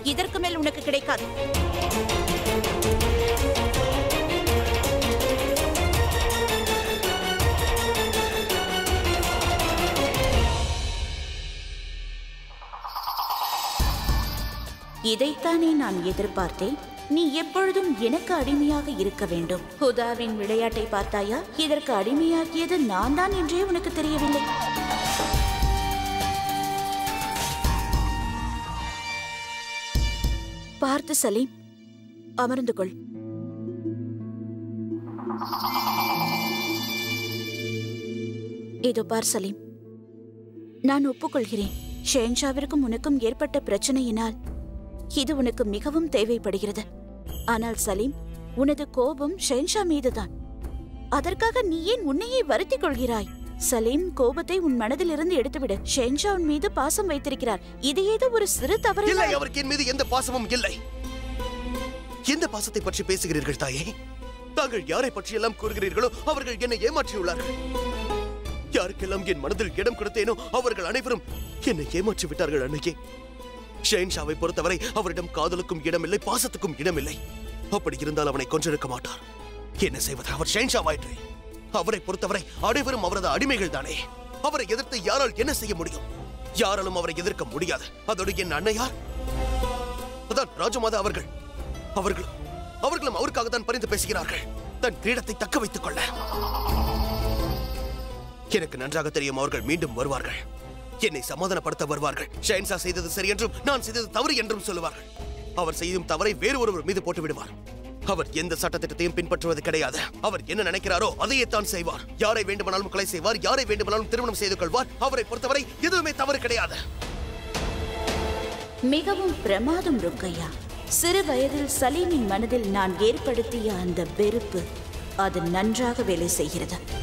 இதற்கு மேல் உனக்கு கிடைக்காது இதைத்தானே நான் எதிர்பார்த்தேன் நீ எப்பொழுதும் எனக்கு அடிமையாக இருக்க வேண்டும் ஹுதாவின் விளையாட்டை பார்த்தாயா இதற்கு அடிமையாக்கியது நான் தான் என்றே உனக்கு தெரியவில்லை பார்த்து சலீம் அமர்ந்து கொள் இதோ பார் சலீம் நான் ஒப்புக்கொள்கிறேன் ஷேன்ஷாவிற்கும் உனக்கும் ஏற்பட்ட பிரச்சனையினால் இது உனக்கு மிகவும் தேவைப்படுகிறது ஆனால் சலீம் உனது கோபம் ஷென்ஷா மீதுதான் அதற்காக நீ ஏன் உன்னையே வருத்திக் கொள்கிறாய் சலீம் கோபத்தை உன் மனதிலிருந்து எடுத்துவிடு ஷென்ஷா உன் மீது பாசம் வைத்திருக்கிறார் இது ஏதோ ஒரு சிறு தவறு இல்லை அவருக்கு என் மீது எந்த பாசமும் இல்லை எந்த பாசத்தை பற்றி பேசுகிறீர்கள் தாயே தாங்கள் யாரை பற்றியெல்லாம் கூறுகிறீர்களோ அவர்கள் என்னை ஏமாற்றியுள்ளார்கள் யாருக்கெல்லாம் என் மனதில் இடம் கொடுத்தேனோ அவர்கள் அனைவரும் என்னை ஏமாற்றி விட்டார்கள் அன்னைக்கே ஷெயின்ஷாவை பொறுத்தவரை அவரிடம் காதலுக்கும் இடமில்லை பாசத்துக்கும் இடமில்லை அப்படி இருந்தால் அவனை கொன்றிருக்க மாட்டார் என்ன செய்வது அவர் ஷெயின்ஷாவாயிற்றே அவரை பொறுத்தவரை அனைவரும் அவரது அடிமைகள் தானே அவரை எதிர்த்து யாரால் என்ன செய்ய முடியும் யாராலும் அவரை எதிர்க்க முடியாது அதோடு என் அன்னையார் அதான் ராஜமாதா அவர்கள் அவர்கள் அவர்களும் அவருக்காக தான் பரிந்து பேசுகிறார்கள் தன் கிரீடத்தை தக்க வைத்துக் கொள்ள எனக்கு நன்றாக தெரியும் அவர்கள் மீண்டும் வருவார்கள் என்னை சமாதானப்படுத்த வருவார்கள் ஷைன்சா செய்தது சரி என்றும் நான் செய்தது தவறு என்றும் சொல்லுவார்கள் அவர் செய்யும் தவறை வேறு ஒருவர் மீது போட்டு விடுவார் அவர் எந்த சட்டத்திட்டத்தையும் பின்பற்றுவது கிடையாது அவர் என்ன நினைக்கிறாரோ அதையே தான் செய்வார் யாரை வேண்டுமானாலும் கொலை செய்வார் யாரை வேண்டுமானாலும் திருமணம் செய்து கொள்வார் அவரை பொறுத்தவரை எதுவுமே தவறு கிடையாது மிகவும் பிரமாதம் ருக்கையா சிறு வயதில் சலீமின் மனதில் நான் ஏற்படுத்திய அந்த வெறுப்பு அது நன்றாக வேலை செய்கிறது